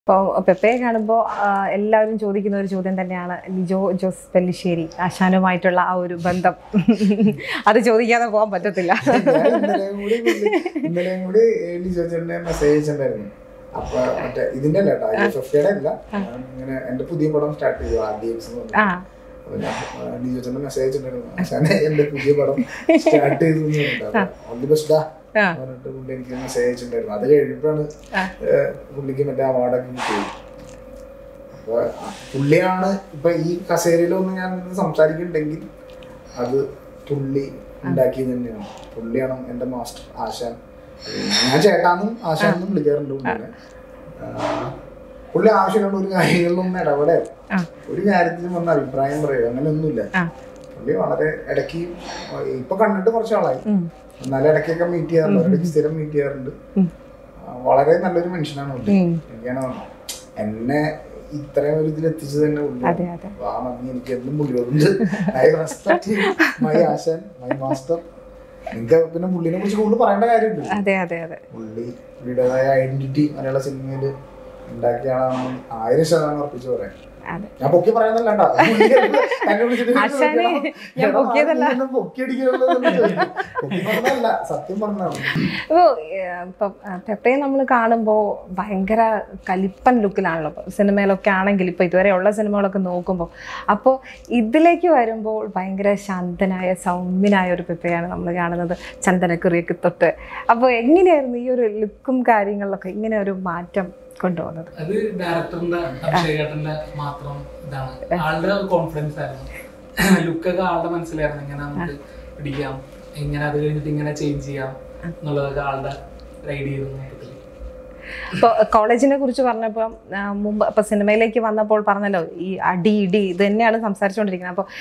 ഇപ്പോൾ പെപ്പയെ കാണുമ്പോൾ എല്ലാവരും ചോദിക്കുന്ന ഒരു ചോദ്യം തന്നെയാണ് ലിജോ ജോസ് പെല്ലിശ്ശേരി ആശാനുമായിട്ടുള്ള ആ ഒരു ബന്ധം അത് ചോദിക്കാതെ പോകാൻ പറ്റത്തില്ല ഞാൻ ഇന്നലെയും കൂടി പുള്ളി- ഇന്നലെയും കൂടി ലിജോ ചേട്ടനെ മെസ്സേജ് അയച്ചിട്ടുണ്ടായിരുന്നു അപ്പൊ മറ്റേ ഇതിന്റെ അല്ല കേട്ടോ ഐ ഫിഫ്റ്റിയുടെ അല്ല ഞാൻ ഇങ്ങനെ എന്റെ പുതിയ പടം സ്റ്റാർട്ട് ചെയ്തു ആർ ഡി എക്സ് എന്ന് പറഞ്ഞു ആ അപ്പൊ ഞാൻ ആ, ലിജോ ചേട്ടനെ മെസ്സേജ് അയച്ചിട്ടുണ്ടായിരുന്നു ആശാനെ എന്റെ പുതിയ പടം സ്റ്റാർട്ട് ചെയ്തു എന്ന് പറഞ്ഞിട്ട് ഓൾ ദി ബെസ്റ്റ് ആ. പറഞ്ഞിട്ട് പുള്ളി എനിക്ക് മെസ്സേജ് അയച്ചിട്ടുണ്ടായിരുന്നു അത് കഴിഞ്ഞപ്പോഴാണ് ആ. ഏഹ്, പുള്ളിക്ക് മറ്റേ അവാർഡൊക്കെ കിട്ടിയത് അപ്പൊ പുള്ളിയാണ് ഇപ്പൊ ഈ കസേരയിലൊന്ന് ഞാൻ സംസാരിക്കുന്നുണ്ടെങ്കിൽ അത് പുള്ളി ഉണ്ടാക്കിയത് തന്നെയാണ് പുള്ളിയാണ് എന്റെ മാസ്റ്റർ ആശാൻ ഞാൻ ചേട്ടാന്നും ആശാനെന്നും വിളിക്കാറുണ്ട് പുള്ളിനെ ആ, പുള്ളി ആവശ്യമുള്ള ഒരു കാര്യങ്ങളിലൊന്നും ഇടപെടുക ആ. ഒരു കാര്യത്തിലും വന്ന് അഭിപ്രായം പറയുക അങ്ങനെയൊന്നുമില്ല ആ പുള്ളി വളരെ ഇടയ്ക്ക് ഇപ്പൊ കണ്ടിട്ട് കുറച്ച് ആളായി ഉം. എന്നാലും ഇടയ്ക്കൊക്കെ മീറ്റ് ചെയ്യാറുണ്ട് ഇടയ്ക്ക് സ്ഥിരം മീറ്റ് ചെയ്യാറുണ്ട് ഉം. ആ, വളരെ നല്ലൊരു മനുഷ്യനാണ് പുള്ളി ഉം. എനിക്കാണ് എന്നെ ഇത്രയും ഒരു ഇതിൽ എത്തിച്ചത് തന്നെ പുള്ളി അതെ അതെ ആ നന്ദി എനിക്ക് എന്നും പുള്ളിയോടുണ്ട് ഐ റെസ്പെക്ട് മൈ ആശാൻ മൈ മാസ്റ്റർ നിങ്ങൾക്ക് പിന്നെ പുള്ളിനെ കുറിച്ച് കൂടുതൽ പറയേണ്ട കാര്യമുണ്ട് അതെ അതെ അതെ പുള്ളി പുള്ളിയുടേതായ ഐഡന്റിറ്റി മലയാള സിനിമയിൽ ഉണ്ടാക്കിയ ആളാണെന്ന് ആയിരം ശതമാനം ഉറപ്പിച്ച് പറയാം അതെ ഞാൻ പൊക്കി പറയുന്നല്ല കേട്ടോ. പുള്ളി എന്നെ വിളിച്ചിട്ട് ആശാനെ, ഞാൻ എടാ, പൊക്കിയതല്ല. നീ എന്നെ പൊക്കിയടിക്കരുതെന്ന് ചോദിക്കും. പൊക്കി പറഞ്ഞതല്ല സത്യം പറഞ്ഞതാണ് ഇപ്പോൾ ഇപ്പം പെപ്പയെ നമ്മൾ കാണുമ്പോൾ ഭയങ്കര കലിപ്പൻ ലുക്കിലാണല്ലോ ഇപ്പം സിനിമയിലൊക്കെ ആണെങ്കിൽ ഇപ്പോൾ ഇതുവരെ ഉള്ള സിനിമകളൊക്കെ നോക്കുമ്പോൾ അപ്പോൾ ഇതിലേക്ക് വരുമ്പോൾ ഭയങ്കര ശാന്തനായ സൗമ്യനായ ഒരു പെപ്പയാണ് നമ്മൾ കാണുന്നത് ചന്ദനക്കുറിയൊക്കെ തൊട്ട് അപ്പോൾ എങ്ങനെയായിരുന്നു ഈ ഒരു ലുക്കും കാര്യങ്ങളിലൊക്കെ ഇങ്ങനെ ഒരു മാറ്റം കൊണ്ടുപോകുന്നത് അത് ഡയറക്ടറിന്റെ അഭിഷേകേട്ടന്റെ മാത്രം ഇതാണ് ആളുടെ കോൺഫിഡൻസ് ആയിരുന്നു ലുക്കൊക്കെ ആളുടെ മനസ്സിലായിരുന്നു ഇങ്ങനെ നമുക്ക് പിടിക്കാം ഇങ്ങനെ അത് കഴിഞ്ഞിട്ട് ഇങ്ങനെ ചേഞ്ച് ചെയ്യാം എന്നുള്ളതൊക്കെ ആളുടെ ഒരു ഐഡിയ ആയിരുന്നു മൊത്തത്തില് ഇപ്പോൾ കോളേജിനെ കുറിച്ച് പറഞ്ഞപ്പോൾ ആ, മുമ്പ് ഇപ്പോൾ സിനിമയിലേക്ക് വന്നപ്പോൾ പറഞ്ഞല്ലോ ഈ അടി ഇടി ഇത് തന്നെയാണ് സംസാരിച്ചുകൊണ്ടിരിക്കുന്നത് അപ്പോൾ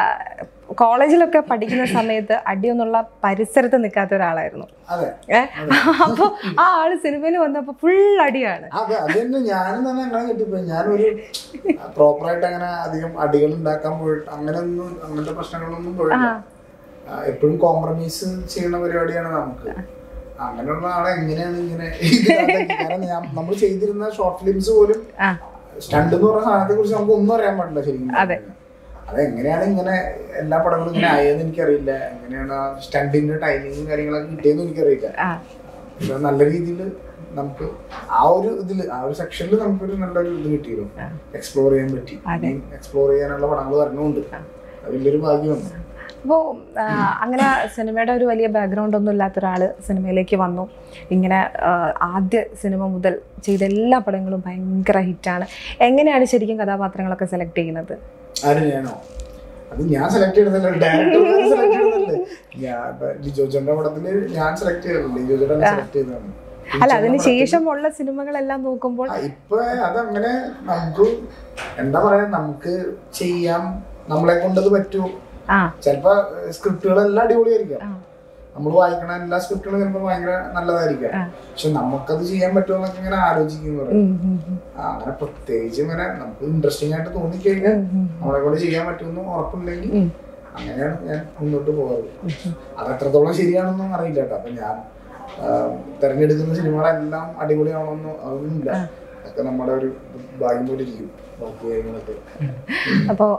കോളേജിലൊക്കെ പഠിക്കുന്ന സമയത്ത് അടിയൊന്നുള്ള പരിസരത്ത് നിൽക്കാത്ത ഒരാളായിരുന്നു അതെ ഏഹ് അപ്പോൾ ആ ആള് സിനിമയിൽ വന്നപ്പോൾ ഫുൾ അടിയാണ് അതെ അത് തന്നെ ഞാനും തന്നെ അങ്ങനെ കിട്ടിപ്പോയി ഞാനൊരു പ്രോപ്പറായിട്ട് അങ്ങനെ അധികം അടികൾ ഉണ്ടാക്കാൻ പോയിട്ട് അങ്ങനെയൊന്നും അങ്ങനത്തെ പ്രശ്നങ്ങളൊന്നും പോയില്ല എപ്പോഴും കോംപ്രമൈസ് ചെയ്യുന്ന പരിപാടിയാണ് നമുക്ക് അങ്ങനെയുള്ള ആളെ എങ്ങനെയാണ് ഇങ്ങനെ ഇതിനകത്തേക്ക് കാരണം ഞാൻ നമ്മൾ ചെയ്തിരുന്ന ഷോർട്ട് ഫിലിംസ് പോലും ആ സ്റ്റണ്ട് എന്ന് പറഞ്ഞ സാധനത്തെ കുറിച്ച് നമുക്ക് ഒന്നും അറിയാൻ പാടില്ല ശരിക്കും അതെ. പറഞ്ഞാൽ. അതെങ്ങനെയാണ് ഇങ്ങനെ എല്ലാ പടങ്ങളും ഇങ്ങനെ ആയെന്ന് എനിക്കറിയില്ല എങ്ങനെയാണ് ആ സ്റ്റണ്ടിന്റെ ടൈമിങ്ങും കാര്യങ്ങളൊക്കെ കിട്ടിയെന്ന് എനിക്കറിയില്ല ആ പക്ഷെ നല്ല രീതിയിൽ നമുക്ക് ആ ഒരു ഇതിൽ ആ ഒരു സെക്ഷനിൽ നമുക്കൊരു നല്ലൊരു ഇത് കിട്ടിയിരുന്നു എക്സ്പ്ലോർ ചെയ്യാൻ പറ്റി അതെ. എക്സ്പ്ലോർ ചെയ്യാനുള്ള പടങ്ങൾ വരണമുണ്ട് അത് വലിയൊരു ഭാഗ്യമാണ് അപ്പോൾ അങ്ങനെ സിനിമയുടെ ഒരു വലിയ ബാക്ക്ഗ്രൗണ്ട് ഒന്നും ഇല്ലാത്ത ഒരാൾ സിനിമയിലേക്ക് വന്നു ഇങ്ങനെ ആ, ആദ്യ സിനിമ മുതൽ ചെയ്ത എല്ലാ പടങ്ങളും ഭയങ്കര ഹിറ്റാണ് എങ്ങനെയാണ് ശരിക്കും കഥാപാത്രങ്ങളൊക്കെ സെലക്ട് ചെയ്യുന്നത് ആര് ഞാനോ അത് ഞാൻ സെലക്ട് ചെയ്തതല്ലേ ഡയറക്ടർ സെലക്ട് ചെയ്തതല്ലേ ഞാൻ ഇപ്പൊ ലിജോ ചേട്ടന്റെ പടത്തില് ഞാൻ സെലക്ട് ചെയ്തല്ലോ ലിജോ ചേട്ടൻ സെലക്ട് ചെയ്തതാണ് അല്ല അതിന് ശേഷമുള്ള സിനിമകളെല്ലാം നോക്കുമ്പോൾ ആ, ഇപ്പൊ അതങ്ങനെ നമുക്ക് എന്താ പറയാ നമുക്ക് ചെയ്യാം നമ്മളെ കൊണ്ടത് പറ്റുമോ ആ ചിലപ്പോ സ്ക്രിപ്റ്റുകളെല്ലാം അടിപൊളിയായിരിക്കാം ആ. നമ്മൾ വായിക്കണ എല്ലാ സ്ക്രിപ്റ്റുകളും ചിലപ്പോൾ ഭയങ്കര നല്ലതായിരിക്കാം ആ. പക്ഷെ നമുക്കത് ചെയ്യാൻ പറ്റുമോ എന്നൊക്കെ ഇങ്ങനെ ആലോചിക്കുന്നു ഉം, ഉം, ഉം. അങ്ങനെ പ്രത്യേകിച്ച് ഇങ്ങനെ നമുക്ക് ഇൻട്രസ്റ്റിംഗ് ആയിട്ട് തോന്നിക്കഴിഞ്ഞാൽ ഉം, ഉം. നമ്മളെ കൊണ്ട് ചെയ്യാൻ പറ്റുമെന്ന് ഉറപ്പുണ്ടെങ്കിൽ ഉം. അങ്ങനെയാണ് ഞാൻ മുന്നോട്ട് പോകാറ് അത് എത്രത്തോളം ശരിയാണെന്നും അറിയില്ല കേട്ടോ അപ്പൊ ഞാൻ ആ, തെരഞ്ഞെടുക്കുന്ന സിനിമകളെല്ലാം അടിപൊളിയാണോന്നോ അതൊന്നുമില്ല അതൊക്കെ നമ്മുടെ ഒരു ഭാഗ്യം പോലെ ഇരിക്കും ബാക്കി കാര്യങ്ങളൊക്കെ അപ്പോൾ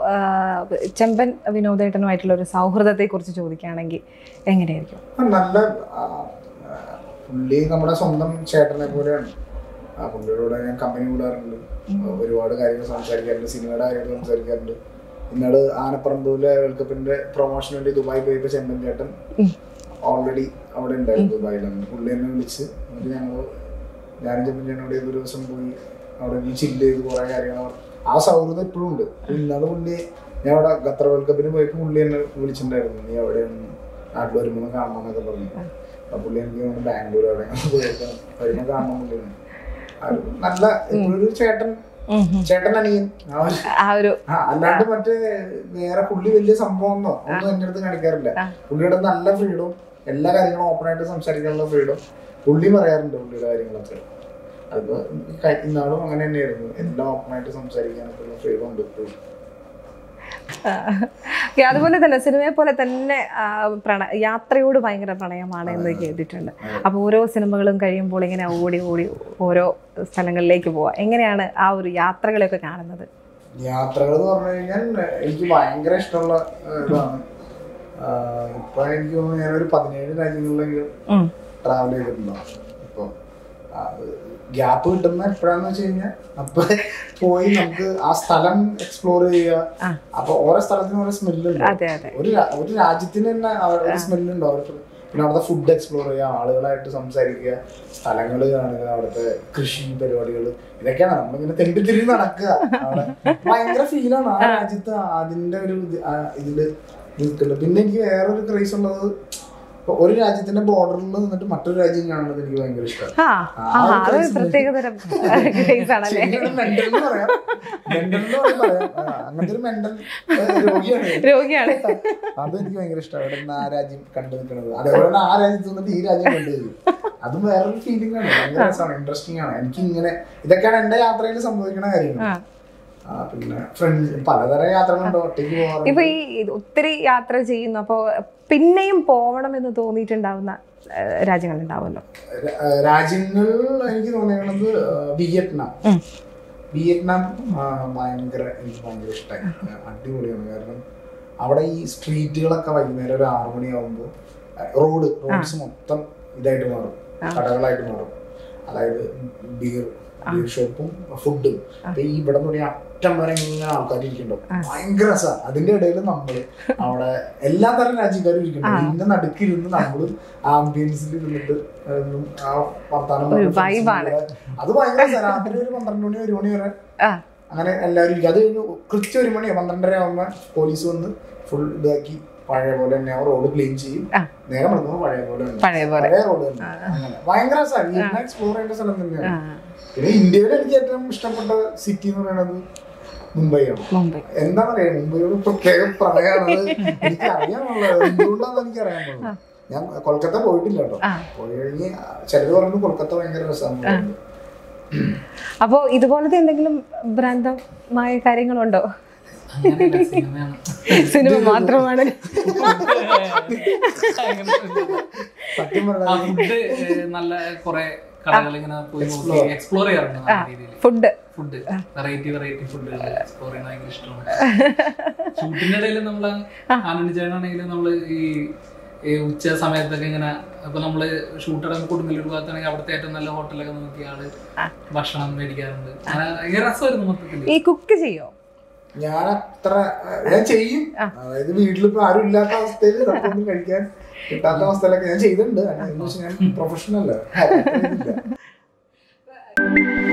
ചെമ്പൻ വിനോദേട്ടനുമായിട്ടുള്ള ഒരു സൗഹൃദത്തെ കുറിച്ച് ചോദിക്കുകയാണെങ്കിൽ എങ്ങനെയായിരിക്കും ആ, നല്ല ആ, ആ, പുള്ളി നമ്മുടെ സ്വന്തം ചേട്ടനെ പോലെയാണ് ആ പുള്ളിയോട് ഞാൻ കമ്പനി കൂടാറുണ്ട് ഒരുപാട് കാര്യങ്ങൾ സംസാരിക്കാറുണ്ട് സിനിമയുടെ കാര്യങ്ങൾ സംസാരിക്കാറുണ്ട് ഇന്നാള് ആനപ്പറമ്പൂലെ വേൾഡ് കപ്പിന്റെ പ്രൊമോഷന് വേണ്ടി ദുബായി പോയപ്പോ ചെമ്പൻ ചേട്ടൻ ഉം. ഓൾറെഡി അവിടെ ഉണ്ടായിരുന്നു ദുബായിലാണ് പുള്ളി എന്നെ വിളിച്ച് എന്നിട്ട് ഞങ്ങൾ ഞാനും ചെമ്പൻ ചേട്ടൻ അവിടെ ഒരു ദിവസം പോയി അവിടെ ചില്ല് ചെയ്ത് കുറെ കാര്യങ്ങൾ ആ സൗഹൃദം ഇപ്പോഴും ഉണ്ട് ഇന്നാള് പുള്ളി ഞാൻ അവിടെ ഖത്തർ വേൾഡ് കപ്പിന് പോയപ്പോ പുള്ളി എന്നെ വിളിച്ചിട്ടുണ്ടായിരുന്നു നീ എവിടെയാണ് നാട്ടിൽ വരുമ്പോൾ കാണണം എന്നൊക്കെ പറഞ്ഞു അപ്പൊ പുള്ളി എനിക്ക് തോന്നുന്നു ബാംഗ്ലൂർ അവിടെ പോയപ്പോ വരുമ്പോ കാണണം പുള്ളിയാണ് ആ ഒരു നല്ല ഇപ്പോഴും ഒരു ചേട്ടൻ ഉം, ഉം. ചേട്ടൻ അനിയൻ ആ ഒരു ആ ഒരു ആ, അല്ലാണ്ട് മറ്റേ വേറെ പുള്ളി വലിയ സംഭവമൊന്നോ ഒന്നും എന്റെ അടുത്ത് കാണിക്കാറില്ല ആ. പുള്ളിയുടെ നല്ല ഫ്രീഡവും എല്ലാ കാര്യങ്ങളും ഓപ്പൺ ആയിട്ട് സംസാരിക്കാനുള്ള ഫ്രീഡം പുള്ളി പറയാറുണ്ട് പുള്ളിയുടെ കാര്യങ്ങളൊക്കെ അതിപ്പോ ഈ കഴി- ഇന്നാളും അങ്ങനെ തന്നെയായിരുന്നു എല്ലാം ഓപ്പൺ ആയിട്ട് സംസാരിക്കാനൊക്കെ ഉള്ള ഫ്രീഡം ഉണ്ട് ഇപ്പോഴും Okay, അതുപോലെ തന്നെ സിനിമയെ പോലെ തന്നെ ആ, പ്രണ യാത്രയോട് ഭയങ്കര പ്രണയമാണ് എന്ന് കേട്ടിട്ടുണ്ട് അപ്പോൾ ഓരോ സിനിമകളും കഴിയുമ്പോൾ ഇങ്ങനെ ഓടി ഓടി ഓരോ സ്ഥലങ്ങളിലേക്ക് പോവാം എങ്ങനെയാണ് ആ ഒരു യാത്രകളെയൊക്കെ കാണുന്നത് യാത്രകൾ എന്ന് പറഞ്ഞു കഴിഞ്ഞാൽ എനിക്ക് ഭയങ്കര ഇഷ്ടമുള്ള ഏഹ്, ഇതാണ് ആഹ് ഇപ്പൊ എനിക്ക് തോന്നുന്നു ഞാനൊരു പതിനേഴ് രാജ്യങ്ങളിലേക്ക് ഉം. ട്രാവൽ ചെയ്തിട്ടുണ്ടാവും ഇപ്പൊ ഗ്യാപ്പ് കിട്ടുന്ന എപ്പോഴാന്ന് വെച്ച് കഴിഞ്ഞാൽ അപ്പൊ പോയി നമുക്ക് ആ സ്ഥലം എക്സ്പ്ലോർ ചെയ്യുക ആ. അപ്പൊ ഓരോ സ്ഥലത്തിനും ഓരോ സ്മെല്ലുണ്ട് അതെ അതെ ഒരു രാ- ഒരു രാജ്യത്തിന് തന്നെ അവ- ഒരു സ്മെല്ലുണ്ട് അവർക്ക് പിന്നെ അവിടുത്തെ ഫുഡ് എക്സ്പ്ലോർ ചെയ്യുക ആളുകളായിട്ട് സംസാരിക്കുക സ്ഥലങ്ങൾ കാണുക അവിടുത്തെ കൃഷി പരിപാടികൾ ഇതൊക്കെയാണ് നമ്മളിങ്ങനെ തെണ്ടി തിരിഞ്ഞ് നടക്കുക അവിടെ ഭയങ്കര ഫീലാണ് ആ രാജ്യത്ത് അതിന്റെ ഒരു ഇത് ആ ഇതില് നിൽക്കുന്നത് പിന്നെ എനിക്ക് വേറൊരു ക്രേസ് ഉള്ളത് ഇപ്പൊ ഒരു രാജ്യത്തിന്റെ ബോർഡറിൽ നിന്നിട്ട് മറ്റൊരു രാജ്യം കാണുന്നത് എനിക്ക് ഭയങ്കര ഇഷ്ടമാണ് ആ ആ ആ ഒരു അത് craze ഉണ്ട്. പ്രത്യേകതരം ക്രേസ് ആണല്ലേ ശരിയാണ് മെന്റൽ എന്ന് പറയാം മെന്റൽ എന്ന് പറയാം പറയാം. ആ, അങ്ങനത്തെ ഒരു മെന്റൽ രോഗിയാണ് ഞാൻ. രോഗിയാണ് അത് എനിക്ക് ഭയങ്കര ഇഷ്ടമാണ് ഇവിടെ നിന്ന് ആ രാജ്യം കണ്ടു നിൽക്കുന്നത് അതേപോലെ തന്നെ ആ രാജ്യത്ത് നിന്നിട്ട് ഈ രാജ്യം കണ്ടു തരും അതും വേറൊരു ഫീലിംഗ് ആണ് ഭയങ്കര രസമാണ് ഇൻട്രസ്റ്റിംഗ് ആണ് എനിക്ക് ഇങ്ങനെ ഇതൊക്കെയാണ് എന്റെ യാത്രയിൽ സംഭവിക്കുന്ന കാര്യങ്ങൾ ആ. ആ, പിന്നെ ഫ്രണ്ട്സ് പലതരം യാത്രകളുണ്ട് ഒറ്റയ്ക്ക് പോകാറുണ്ട് ഇപ്പൊ ഈ ഇത് ഒത്തിരി യാത്ര ചെയ്യുന്നു അപ്പോ പിന്നെയും പോകണം എന്ന് തോന്നിയിട്ടുണ്ടാവുന്ന രാജ്യങ്ങൾ ഉണ്ടാവുമല്ലോ രാ- രാജ്യങ്ങൾ എനിക്ക് തോന്നിയത് വിയറ്റ്നാം ഉം. വിയറ്റ്നാം ആ, ഭയങ്കര എനിക്ക് ഭയങ്കര ഇഷ്ടമായി അടിപൊളിയാണ് കാരണം അവിടെ ഈ സ്ട്രീറ്റുകളൊക്കെ വൈകുന്നേരം ഒരു ആറു മണിയാവുമ്പോൾ റോഡ് റോഡ്സ് മൊത്തം ഇതായിട്ട് മാറും കടകളായിട്ട് മാറും അതായത് ബിയർ ബിയർ ഷോപ്പും ഫുഡും അപ്പൊ ഈ ഇവിടെ നിന്ന് അറ്റം വരെ ഇങ്ങനെ ആൾക്കാർ ഇരിക്കുന്നുണ്ടാവും ഭയങ്കര രസമാണ് അതിന്റെ ഇടയിൽ നമ്മള് അവിടെ എല്ലാ തരം രാജ്യക്കാരും ഇരിക്കുന്നുണ്ട് ഇതിന്റെ നടുക്കിരുന്ന് നമ്മളും ആംബിയൻസിൽ ഇരുന്നിട്ട് ഉം, ആ വർത്താനം ഒരു പറഞ്ഞ് friends vibe ആണ്. കൂടെ. അത് ഭയങ്കര രസാ. രാത്രി ഒരു പന്ത്രണ്ട് മണി ഒരു മണി വരെ ആ അങ്ങനെ എല്ലാവരും ഇരിക്കും അത് കഴിഞ്ഞ് കൃത്യം ഒരു മണി പന്ത്രണ്ടര ആകുമ്പോ പോലീസ് വന്ന് ഫുൾ ഇതാക്കി പഴയ പോലെ തന്നെ ആ റോഡ് ക്ലീൻ ചെയ്യും ആ. നേരെ നടക്കുമ്പോൾ പഴയ പോലെ തന്നെ പഴയ പോലെ പഴയ റോഡ് തന്നെ അങ്ങനെ ഭയങ്കര രസമാണ് എക്സ്പ്ലോർ ചെയ്യേണ്ട സ്ഥലം ആ തന്നെയാണ് പിന്നെ ഇന്ത്യയിൽ എനിക്ക് ഏറ്റവും ഇഷ്ടപ്പെട്ട സിറ്റി എന്ന് പറയുന്നത് മുംബൈയാണ് മുംബൈ എന്താ പറയാ മുംബൈയോട് പ്രത്യേക പ്രണയമാണത് എനിക്ക് അറിയാനുള്ളത് എന്തുകൊണ്ടാന്ന് എനിക്ക് അറിയാൻ പോകുന്നത് ഞാൻ കൊൽക്കത്ത പോയിട്ടില്ല കേട്ടോ ആ. പോയി കഴിഞ്ഞ് ചിലര് പറഞ്ഞു കൊൽക്കത്ത ഭയങ്കര രസമാണ് അപ്പോ ഇതുപോലത്തെ എന്തെങ്കിലും ഭ്രാന്തമായ കാര്യങ്ങളുണ്ടോ അങ്ങനെയല്ല സിനിമയാണ് സിനിമ മാത്രമാണ് സത്യം ആ പറഞ്ഞാൽ ഫുഡ് നല്ല കുറെ കടകൾ ഇങ്ങനെ പോയി നോക്കി എക്സ്പ്ലോർ ചെയ്യാറുണ്ട് നല്ല രീതിയിൽ ഫുഡ് ഫുഡ് വെറൈറ്റി വെറൈറ്റി ഫുഡുകൾ എക്സ്പ്ലോർ ചെയ്യാൻ ഭയങ്കര ഇഷ്ടമാണ് ഷൂട്ടിന്റെ ഇടയിൽ നമ്മള് ആനന്ദിച്ചാണെങ്കിലും നമ്മള് ഈ ഈ ഉച്ച സമയത്തൊക്കെ ഇങ്ങനെ ഇപ്പൊ നമ്മള് ഷൂട്ട് ഇടം കൊടുങ്ങല്ലൂർ ഭാഗത്താണെങ്കിൽ അവിടുത്തെ ഏറ്റവും നല്ല ഹോട്ടലൊക്കെ നോക്കി ആള് ഭക്ഷണം മേടിക്കാറുണ്ട് അങ്ങനെ ഭയങ്കര രസമായിരുന്നു മൊത്തത്തില് ഈ കുക്ക് ചെയ്യോ ഞാൻ അത്ര ഞാൻ ചെയ്യും അതായത് വീട്ടിലിപ്പോ ആരും ഇല്ലാത്ത അവസ്ഥയിൽ നമുക്കൊന്നും കഴിക്കാൻ കിട്ടാത്ത അവസ്ഥയിലൊക്കെ ഞാൻ ചെയ്തിട്ടുണ്ട് എന്ന് വെച്ചാൽ ഞാൻ പ്രൊഫഷണൽ അല്ല